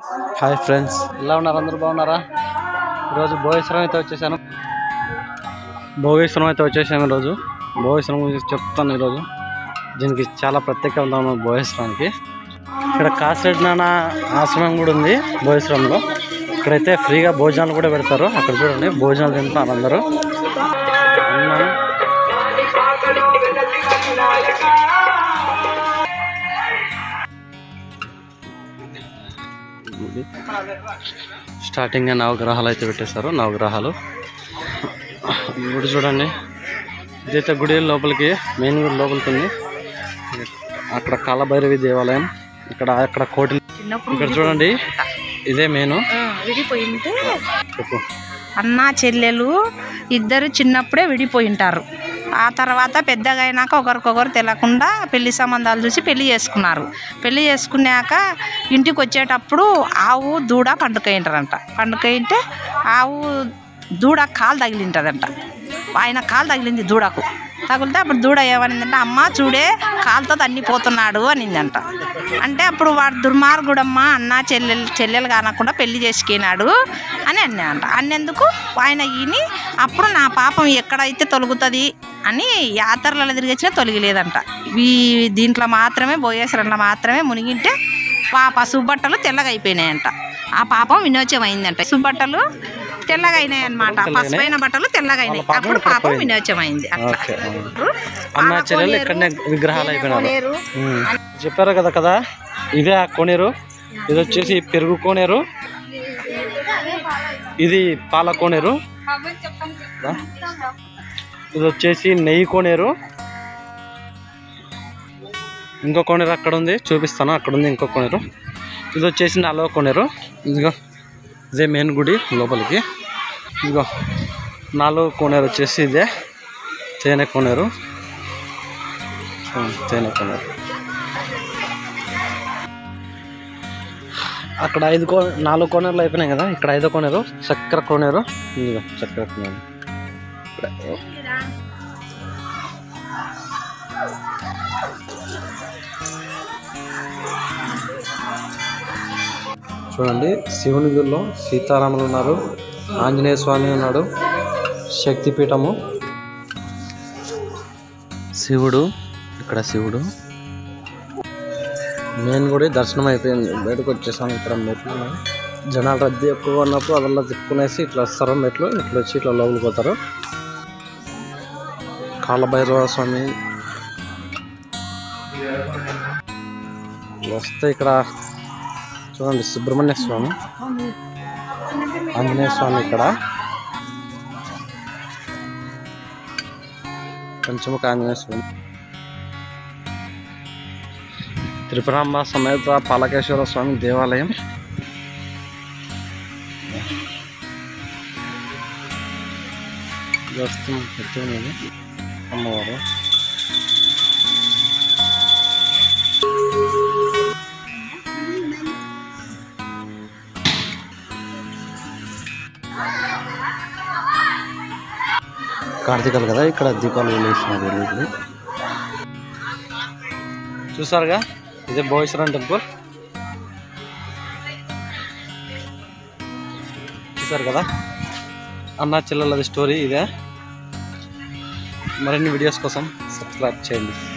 Hi friends ఎలా ఉన్నారు అందరూ బాగున్నారా ఈరోజు భోగేశ్వరం అయితే వచ్చేసాను భోగేశ్వరం అయితే వచ్చేసాము ఈరోజు భోగేశ్వరం గురించి చెప్తాను ఈరోజు దీనికి చాలా ప్రత్యేకత ఉంది భోగేశ్వరానికి ఇక్కడ కాసిరెడ్డి నాన్న ఆశ్రమం కూడా ఉంది భోగేశ్వరంలో ఇక్కడైతే ఫ్రీగా భోజనాలు కూడా పెడతారు అక్కడ చూడండి భోజనాలు తింటున్నారు అందరూ అన్నం ఇది. స్టార్టింగ్ నవగ్రహాలు అయితే పెట్టేశారు నవగ్రహాలు గుడి చూడండి ఇదైతే గుడి లోపలికి మెయిన్ గుడి లోపలికి ఉంది అక్కడ కాలభైరవి దేవాలయం ఇక్కడ అక్కడ కోటి చిన్నప్పుడు ఇక్కడ చూడండి ఇదే మెయిన్ ఆ, విడిపోయింటే చెప్పు అన్న చెల్లెలు ఇద్దరు చిన్నప్పుడే విడిపోయింటారు ఆ తర్వాత పెద్దగా అయినాక ఒకరికొకరు తెలియకుండా పెళ్లి సంబంధాలు చూసి పెళ్లి చేసుకున్నారు పెళ్లి చేసుకున్నాక ఇంటికి వచ్చేటప్పుడు ఆవు దూడ పండుకయింటారంట పండుకయింటే ఆవు దూడ కాలు తగిలింటదంట ఆయన కాలు తగిలింది దూడకు తగిలితే అప్పుడు దూడ ఏమనిందంటే అమ్మ చూడే కాలుతో తన్నిపోతున్నాడు అనిందంట అంటే అప్పుడు వాడు దుర్మార్గుడమ్మ అన్న చెల్లెలు చెల్లెలు కానకుండా పెళ్లి చేసుకున్నాడు అని అన్నా అంట అన్నందుకు ఆయన ఈయని అప్పుడు నా పాపం ఎక్కడైతే తొలుగుతుంది అని యాత్రలలో తిరిగి వచ్చినా తొలగలేదంట ఈ దీంట్లో మాత్రమే భోగేశ్వరంలో మాత్రమే మునిగింటే ఆ పసుపు బట్టలు తెల్లగా అయిపోయినాయంట ఆ పాపం వినోచం అయిందంట పసుపు బట్టలు తెల్లగా అయినాయి అనమాట పసుపైన బట్టలు తెల్లగా అయినాయి వాళ్ళ పాపం అప్పుడు ఇక్కడ పాపం పోయింది. వినోచం అయింది అట్లా ఓకే అన్న చెల్లెలు ఇక్కడనే విగ్రహాలు అయిపోయినారు కొనేరు. ఉమ్. చెప్పారు కదా కదా ఇదే ఆ కోనేరు ఇది వచ్చేసి పెరుగు కోనేరు ఇది పాల కోనేరు దా. ఇది వచ్చేసి నెయ్యి కోనేరు ఇంకో కోనేరు అక్కడ ఉంది చూపిస్తాను అక్కడ ఉంది ఇంకో కోనేరు ఇది వచ్చేసి నాలుగో కోనేరు ఇదిగో ఇదే మెయిన్ గుడి లోపలికి ఇదిగో నాలుగో కోనేరు వచ్చేసి ఇదే తేనె కోనేరు చూడండి, తేనె కోనేరు అక్కడ ఐదు కో నాలుగు కోనేరులు అయిపోయినాయి కదా ఇక్కడ ఐదో కోనేరు చక్కెర కోనేరు ఇదిగో చక్కెర కోనేరు ఇక్కడ చూడండి శివుని గుడిలో సీతారాములు ఉన్నారు ఆంజనేయ స్వామి ఉన్నాడు శక్తిపీఠము శివుడు ఇక్కడ శివుడు మెయిన్ గుడి దర్శనం అయిపోయింది బయటకు వచ్చేసాం ఇక్కడ మెట్లు ఉన్నాయి. జనాలు రద్దీ ఎక్కువ ఉన్నప్పుడు అదల్లా తిప్పుకునేసి ఇట్లా వస్తారు మెట్లు ఇట్లా వచ్చి ఇట్లా లోపలికి పోతారు కాలభైరవ స్వామి వస్తే ఇక్కడ చూడండి సుబ్రహ్మణ్య స్వామి ఆంజనేయ స్వామి ఇక్కడ పంచముఖ ఆంజనేయ స్వామి త్రిపురాంబ సమేత పాలకేశ్వర స్వామి దేవాలయం వస్తు ఎత్తున్నది అమ్మవారు కార్తీకాలు కదా ఇక్కడ దీపాలు వెలిగిస్తున్నారు వెలుగులు చూసారుగా ఇదే భోగేశ్వరం టెంపుల్ చూసారు కదా అన్న చెల్లెలది స్టోరీ ఇదే మరిన్ని వీడియోస్ కోసం సబ్స్క్రైబ్ చేయండి